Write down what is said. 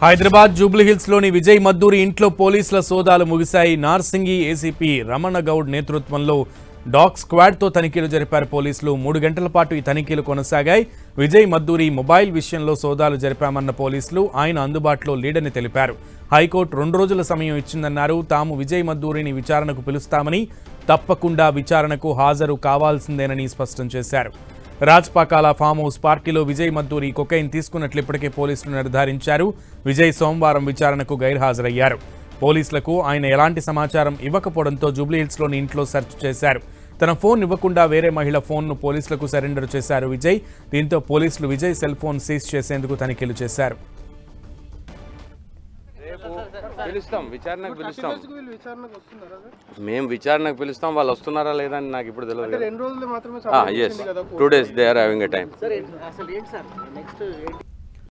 హైదరాబాద్ జూబ్లీహిల్స్ లోని విజయ్ మద్దూరి ఇంట్లో పోలీసుల సోదాలు ముగిశాయి నార్సింగి ఏసీపీ రమణ గౌడ్ నేతృత్వంలో డాగ్ స్క్వాడ్ తో తనిఖీలు జరిపారు పోలీసులు మూడు గంటల పాటు ఈ తనిఖీలు కొనసాగాయి విజయ్ మద్దూరి మొబైల్ విషయంలో సోదాలు జరిపామన్న పోలీసులు ఆయన అందుబాటులో లేడని తెలిపారు హైకోర్టు రెండు రోజుల సమయం ఇచ్చిందన్నారు తాము విజయ్ మద్దూరిని విచారణకు పిలుస్తామని తప్పకుండా విచారణకు హాజరు కావాల్సిందేనని స్పష్టం చేశారు రాజ్పాకాల ఫామ్ హౌస్ పార్టీలో విజయ్ మద్దూరి కొకైన్ తీసుకున్నట్లు ఇప్పటికే పోలీసులు నిర్ధారించారు విజయ్ సోమవారం విచారణకు గైర్హాజరయ్యారు పోలీసులకు ఆయన ఎలాంటి సమాచారం ఇవ్వకపోవడంతో జూబ్లీహిల్స్లోని ఇంట్లో సెర్చ్ చేశారు తన ఫోన్ ఇవ్వకుండా వేరే మహిళ ఫోన్ను పోలీసులకు సరెండర్ చేశారు విజయ్ దీంతో పోలీసులు విజయ్ సెల్ ఫోన్ సీజ్ చేసేందుకు తనిఖీలు చేశారు రేపు పిలుస్తాం విచారణకు పిలుస్తాం వీళ్ళు విచారణకు వస్తున్నారా సార్? మేము విచారణకు పిలుస్తాం వాళ్ళు వస్తున్నారా లేదా అని నాకు ఇప్పుడు తెలియదు రెండు రోజులు మాత్రమే yes two days they are having a time sir అసలు ఏంటి సార్ నెక్స్ట్ ఏంటి